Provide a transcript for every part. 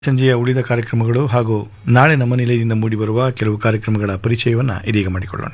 ಸಂಜೆಯ ಉಳಿದ ಕಾರ್ಯಕ್ರಮಗಳು ಹಾಗೂ ನಾಳೆ ನಮ್ಮ ನಿಲಯದಿಂದ ಮೂಡಿಬರುವ ಕೆಲವು ಕಾರ್ಯಕ್ರಮಗಳ ಪರಿಚಯವನ್ನು ಇದೀಗ ಮಾಡಿಕೊಳ್ಳೋಣ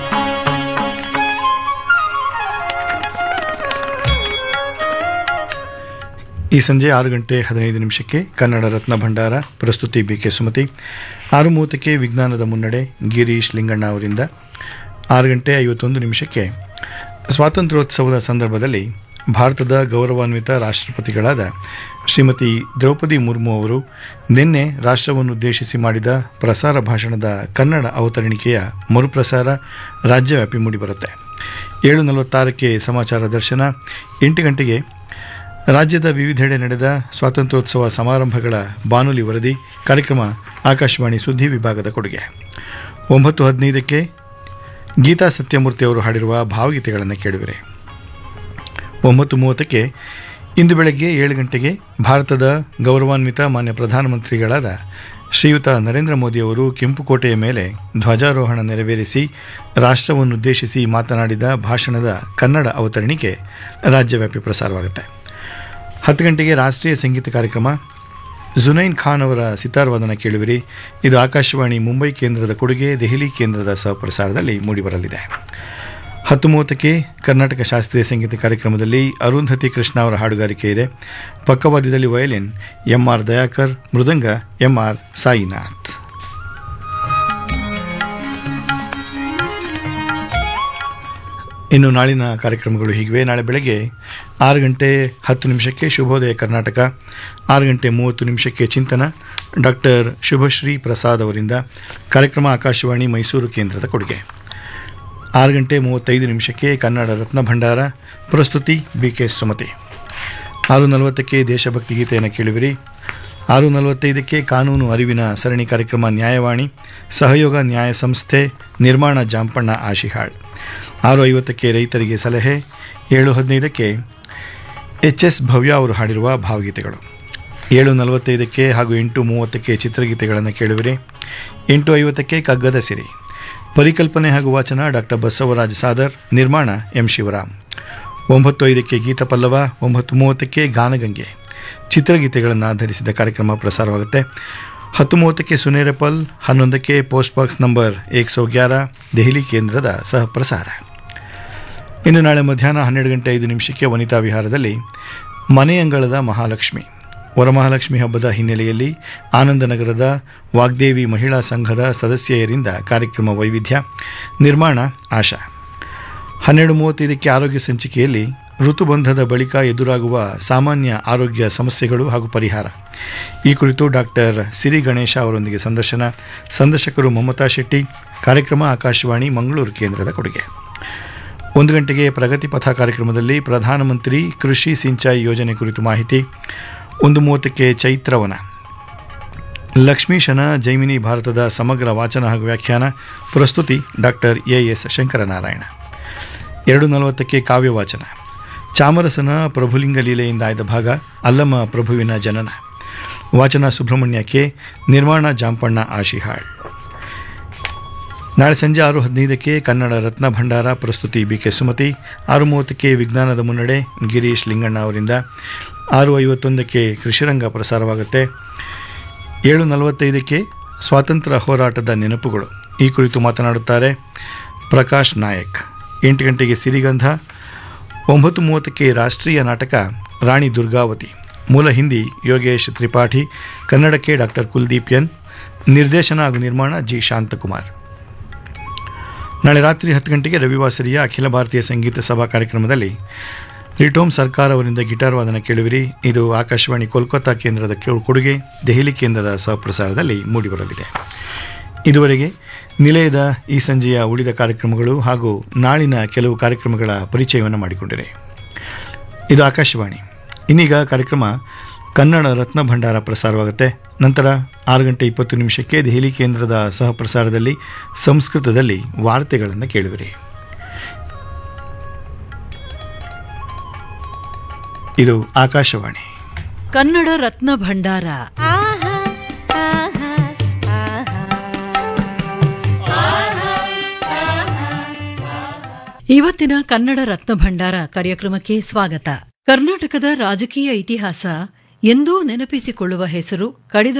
ಈ ಸಂಜೆ ಆರು ಗಂಟೆ ಹದಿನೈದು ನಿಮಿಷಕ್ಕೆ ಕನ್ನಡ ರತ್ನ ಭಂಡಾರ ಪ್ರಸ್ತುತಿ ಬಿ ಕೆ ಸುಮತಿ ಆರು ಮೂವತ್ತಕ್ಕೆ ವಿಜ್ಞಾನದ ಮುನ್ನಡೆ ಗಿರೀಶ್ ಲಿಂಗಣ್ಣ ಅವರಿಂದ ಆರು ಗಂಟೆ ಐವತ್ತೊಂದು ನಿಮಿಷಕ್ಕೆ ಸ್ವಾತಂತ್ರ್ಯೋತ್ಸವದ ಸಂದರ್ಭದಲ್ಲಿ ಭಾರತದ ಗೌರವಾನ್ವಿತ ರಾಷ್ಟ್ರಪತಿಗಳಾದ ಶ್ರೀಮತಿ ದ್ರೌಪದಿ ಮುರ್ಮು ಅವರು ನಿನ್ನೆ ರಾಷ್ಟ್ರವನ್ನುದ್ದೇಶಿಸಿ ಮಾಡಿದ ಪ್ರಸಾರ ಭಾಷಣದ ಕನ್ನಡ ಅವತರಣಿಕೆಯ ಮರುಪ್ರಸಾರ ರಾಜ್ಯವ್ಯಾಪಿ ಮೂಡಿಬರುತ್ತೆ ಏಳು ನಲವತ್ತಾರಕ್ಕೆ ಸಮಾಚಾರ ದರ್ಶನ ಎಂಟು ಗಂಟೆಗೆ ರಾಜ್ಯದ ವಿವಿಧೆಡೆ ನಡೆದ ಸ್ವಾತಂತ್ರ್ಯೋತ್ಸವ ಸಮಾರಂಭಗಳ ಬಾನುಲಿ ವರದಿ ಕಾರ್ಯಕ್ರಮ ಆಕಾಶವಾಣಿ ಸುದ್ದಿ ವಿಭಾಗದ ಕೊಡುಗೆ ಒಂಬತ್ತು ಹದಿನೈದಕ್ಕೆ ಗೀತಾ ಸತ್ಯಮೂರ್ತಿ ಅವರು ಹಾಡಿರುವ ಭಾವಗೀತೆಗಳನ್ನು ಕೇಳುವಿರಿ ಒಂಬತ್ತು ಮೂವತ್ತಕ್ಕೆ ಇಂದು ಬೆಳಗ್ಗೆ ಏಳು ಗಂಟೆಗೆ ಭಾರತದ ಗೌರವಾನ್ವಿತ ಮಾನ್ಯ ಪ್ರಧಾನಮಂತ್ರಿಗಳಾದ ಶ್ರೀಯುತ ನರೇಂದ್ರ ಮೋದಿ ಅವರು ಕೆಂಪುಕೋಟೆಯ ಮೇಲೆ ಧ್ವಜಾರೋಹಣ ನೆರವೇರಿಸಿ ರಾಷ್ಟ್ರವನ್ನುದ್ದೇಶಿಸಿ ಮಾತನಾಡಿದ ಭಾಷಣದ ಕನ್ನಡ ಅವತರಣಿಕೆ ರಾಜ್ಯವ್ಯಾಪಿ ಪ್ರಸಾರವಾಗುತ್ತೆ ಹತ್ತು ಗಂಟೆಗೆ ರಾಷ್ಟ್ರೀಯ ಸಂಗೀತ ಕಾರ್ಯಕ್ರಮ ಜುನೈನ್ ಖಾನ್ ಅವರ ಸಿತಾರ್ ವಾದನ ಕೇಳುವಿರಿ ಇದು ಆಕಾಶವಾಣಿ ಮುಂಬೈ ಕೇಂದ್ರದ ಕೊಡುಗೆ ದೆಹಲಿ ಕೇಂದ್ರದ ಸಹಪ್ರಸಾರದಲ್ಲಿ ಮೂಡಿಬರಲಿದೆ ಹತ್ತು ಮೂವತ್ತಕ್ಕೆ ಕರ್ನಾಟಕ ಶಾಸ್ತ್ರೀಯ ಸಂಗೀತ ಕಾರ್ಯಕ್ರಮದಲ್ಲಿ ಅರುಂಧತಿ ಕೃಷ್ಣ ಅವರ ಹಾಡುಗಾರಿಕೆ ಇದೆ ಪಕ್ಕವಾದ್ಯದಲ್ಲಿ ವಯಲಿನ್ ಎಂ ಆರ್ ದಯಾಕರ್ ಮೃದಂಗ ಎಂ ಆರ್ ಸಾಯಿನಾಥ್ ಇನ್ನು ನಾಳಿನ ಕಾರ್ಯಕ್ರಮಗಳು ಹೀಗಿವೆ ನಾಳೆ ಬೆಳಗ್ಗೆ ಆರು ಗಂಟೆ ಹತ್ತು ನಿಮಿಷಕ್ಕೆ ಶುಭೋದಯ ಕರ್ನಾಟಕ ಆರು ಗಂಟೆ ಮೂವತ್ತು ನಿಮಿಷಕ್ಕೆ ಚಿಂತನ ಡಾಕ್ಟರ್ ಶುಭಶ್ರೀ ಪ್ರಸಾದ್ ಅವರಿಂದ ಕಾರ್ಯಕ್ರಮ ಆಕಾಶವಾಣಿ ಮೈಸೂರು ಕೇಂದ್ರದ ಕೊಡುಗೆ ಆರು ಗಂಟೆ ಮೂವತ್ತೈದು ನಿಮಿಷಕ್ಕೆ ಕನ್ನಡ ರತ್ನ ಭಂಡಾರ ಪ್ರಸ್ತುತಿ ಬಿ ಕೆ ಸುಮತಿ ಆರು ನಲವತ್ತಕ್ಕೆ ದೇಶಭಕ್ತಿ ಗೀತೆಯನ್ನು ಕೇಳುವಿರಿ ಆರು ನಲವತ್ತೈದಕ್ಕೆ ಕಾನೂನು ಅರಿವಿನ ಸರಣಿ ಕಾರ್ಯಕ್ರಮ ನ್ಯಾಯವಾಣಿ ಸಹಯೋಗ ನ್ಯಾಯ ಸಂಸ್ಥೆ ನಿರ್ಮಾಣ ಜಾಂಪಣ್ಣ ಆಶಿಹಾಳ್ ಆರು ಐವತ್ತಕ್ಕೆ ರೈತರಿಗೆ ಸಲಹೆ ಏಳು ಹದಿನೈದಕ್ಕೆ ಎಚ್ ಎಸ್ ಭವ್ಯ ಅವರು ಹಾಡಿರುವ ಭಾವಗೀತೆಗಳು ಏಳು ನಲವತ್ತೈದಕ್ಕೆ ಹಾಗೂ ಎಂಟು ಮೂವತ್ತಕ್ಕೆ ಚಿತ್ರಗೀತೆಗಳನ್ನು ಕೇಳುವಿರಿ ಎಂಟು ಐವತ್ತಕ್ಕೆ ಕಗ್ಗದ ಸಿರಿ ಪರಿಕಲ್ಪನೆ ಹಾಗೂ ವಾಚನ ಡಾಕ್ಟರ್ ಬಸವರಾಜ್ ಸಾದರ್ ನಿರ್ಮಾಣ ಎಂ ಶಿವರಾಮ್ ಒಂಬತ್ತು ಐದಕ್ಕೆ ಗೀತ ಪಲ್ಲವ ಒಂಬತ್ತು ಮೂವತ್ತಕ್ಕೆ ಗಾನಗಂಗೆ ಚಿತ್ರಗೀತೆಗಳನ್ನು ಆಧರಿಸಿದ ಕಾರ್ಯಕ್ರಮ ಪ್ರಸಾರವಾಗುತ್ತೆ ಹತ್ತು ಮೂವತ್ತಕ್ಕೆ ಸುನೇರಪಲ್ ಹನ್ನೊಂದಕ್ಕೆ ಪೋಸ್ಟ್ ಬಾಕ್ಸ್ ನಂಬರ್ ಏಕ್ ಸौ ಗ್ಯಾರ ದೆಹಲಿ ಕೇಂದ್ರದ ಸಹ ಪ್ರಸಾರ ಇನ್ನು ನಾಳೆ ಮಧ್ಯಾಹ್ನ ಹನ್ನೆರಡು ಗಂಟೆ ಐದು ನಿಮಿಷಕ್ಕೆ ವನಿತಾ ವಿಹಾರದಲ್ಲಿ ಮನೆಯಂಗಳದ ಮಹಾಲಕ್ಷ್ಮಿ ವರಮಹಾಲಕ್ಷ್ಮಿ ಹಬ್ಬದ ಹಿನ್ನೆಲೆಯಲ್ಲಿ ಆನಂದನಗರದ ವಾಗ್ದೇವಿ ಮಹಿಳಾ ಸಂಘದ ಸದಸ್ಯೆಯರಿಂದ ಕಾರ್ಯಕ್ರಮ ವೈವಿಧ್ಯ ನಿರ್ಮಾಣ ಆಶಾ ಹನ್ನೆರಡು ಮೂವತ್ತೈದಕ್ಕೆ ಆರೋಗ್ಯ ಸಂಚಿಕೆಯಲ್ಲಿ ಋತುಬಂಧದ ಬಳಿಕ ಎದುರಾಗುವ ಸಾಮಾನ್ಯ ಆರೋಗ್ಯ ಸಮಸ್ಯೆಗಳು ಹಾಗೂ ಪರಿಹಾರ ಈ ಕುರಿತು ಡಾಕ್ಟರ್ ಸಿರಿ ಗಣೇಶ ಅವರೊಂದಿಗೆ ಸಂದರ್ಶನ ಸಂದರ್ಶಕರು ಮಮತಾ ಶೆಟ್ಟಿ ಕಾರ್ಯಕ್ರಮ ಆಕಾಶವಾಣಿ ಮಂಗಳೂರು ಕೇಂದ್ರದ ಕೊಡುಗೆ ಒಂದು ಗಂಟೆಗೆ ಪ್ರಗತಿ ಪಥ ಕಾರ್ಯಕ್ರಮದಲ್ಲಿ ಪ್ರಧಾನಮಂತ್ರಿ ಕೃಷಿ ಸಿಂಚಾಯಿ ಯೋಜನೆ ಕುರಿತು ಮಾಹಿತಿ ಒಂದು ಮೂವತ್ತಕ್ಕೆ ಚೈತ್ರವನ ಲಕ್ಷ್ಮೀಶನ ಜೈಮಿನಿ ಭಾರತದ ಸಮಗ್ರ ವಾಚನ ಹಾಗೂ ವ್ಯಾಖ್ಯಾನ ಪ್ರಸ್ತುತಿ ಡಾಕ್ಟರ್ ಎ ಎಸ್ ಶಂಕರನಾರಾಯಣ ಎರಡು ನಲವತ್ತಕ್ಕೆ ಕಾವ್ಯವಾಚನ ಚಾಮರಸನ ಪ್ರಭುಲಿಂಗ ಲೀಲೆಯಿಂದ ಆಯ್ದ ಭಾಗ ಅಲ್ಲಮ ಪ್ರಭುವಿನ ಜನನ ವಾಚನ ಸುಬ್ರಹ್ಮಣ್ಯಕ್ಕೆ ನಿರ್ಮಾಣ ಜಾಂಪಣ್ಣ ಆಶಿಹಾಳ್ ನಾಳೆ ಸಂಜೆ ಆರು ಹದಿನೈದಕ್ಕೆ ಕನ್ನಡ ರತ್ನ ಭಂಡಾರ ಪ್ರಸ್ತುತಿ ಬಿ ಕೆ ಸುಮತಿ ಆರು ಮೂವತ್ತಕ್ಕೆ ವಿಜ್ಞಾನದ ಮುನ್ನಡೆ ಗಿರೀಶ್ ಲಿಂಗಣ್ಣ ಅವರಿಂದ ಆರು ಐವತ್ತೊಂದಕ್ಕೆ ಕೃಷಿರಂಗ ಪ್ರಸಾರವಾಗುತ್ತೆ ಏಳು ನಲವತ್ತೈದಕ್ಕೆ ಸ್ವಾತಂತ್ರ್ಯ ಹೋರಾಟದ ನೆನಪುಗಳು ಈ ಕುರಿತು ಮಾತನಾಡುತ್ತಾರೆ ಪ್ರಕಾಶ್ ನಾಯಕ್ ಎಂಟು ಗಂಟೆಗೆ ಸಿರಿಗಂಧ ಒಂಬತ್ತು ಮೂವತ್ತಕ್ಕೆ ರಾಷ್ಟ್ರೀಯ ನಾಟಕ ರಾಣಿ ದುರ್ಗಾವತಿ ಮೂಲ ಹಿಂದಿ ಯೋಗೇಶ್ ತ್ರಿಪಾಠಿ ಕನ್ನಡಕ್ಕೆ ಡಾಕ್ಟರ್ ಕುಲ್ದೀಪ್ ಎನ್ ನಿರ್ದೇಶನ ಹಾಗೂ ನಿರ್ಮಾಣ ಜಿ ಶಾಂತಕುಮಾರ್ ನಾಳೆ ರಾತ್ರಿ ಹತ್ತು ಗಂಟೆಗೆ ರವಿವಾಸರಿಯ ಅಖಿಲ ಭಾರತೀಯ ಸಂಗೀತ ಸಭಾ ಕಾರ್ಯಕ್ರಮದಲ್ಲಿ ರಿಟೋಮ್ ಸರ್ಕಾರ ಅವರಿಂದ ಗಿಟಾರ್ ವಾದನ ಕೇಳುವಿರಿ ಇದು ಆಕಾಶವಾಣಿ ಕೋಲ್ಕತ್ತಾ ಕೇಂದ್ರದ ಕೊಡುಗೆ ದೆಹಲಿ ಕೇಂದ್ರದ ಸಹಪ್ರಸಾರದಲ್ಲಿ ಮೂಡಿಬರಲಿದೆ ಇದುವರೆಗೆ ನಿಲಯದ ಈ ಸಂಜೆಯ ಉಳಿದ ಕಾರ್ಯಕ್ರಮಗಳು ಹಾಗೂ ನಾಳಿನ ಕೆಲವು ಕಾರ್ಯಕ್ರಮಗಳ ಪರಿಚಯವನ್ನು ಮಾಡಿಕೊಂಡಿರೆ ಇದು ಆಕಾಶವಾಣಿ ಇನ್ನೀಗ ಕಾರ್ಯಕ್ರಮ ಕನ್ನಡ ರತ್ನ ಭಂಡಾರ ಪ್ರಸಾರವಾಗುತ್ತೆ ನಂತರ ಆರು ಗಂಟೆ ಇಪ್ಪತ್ತು ನಿಮಿಷಕ್ಕೆ ದೆಹಲಿ ಕೇಂದ್ರದ ಸಹ ಪ್ರಸಾರದಲ್ಲಿ ಸಂಸ್ಕೃತದಲ್ಲಿ ವಾರ್ತೆಗಳನ್ನು ಕೇಳುವಿರಿ ಇದು ಆಕಾಶವಾಣಿ ಕನ್ನಡ ರತ್ನ ಭಂಡಾರ ಇವತ್ತಿನ ಕನ್ನಡ ರತ್ನ ಭಂಡಾರ ಕಾರ್ಯಕ್ರಮಕ್ಕೆ ಸ್ವಾಗತ ಕರ್ನಾಟಕದ ರಾಜಕೀಯ ಇತಿಹಾಸ ಎಂದೂ ನೆನಪಿಸಿಕೊಳ್ಳುವ ಹೆಸರು ಕಡಿದ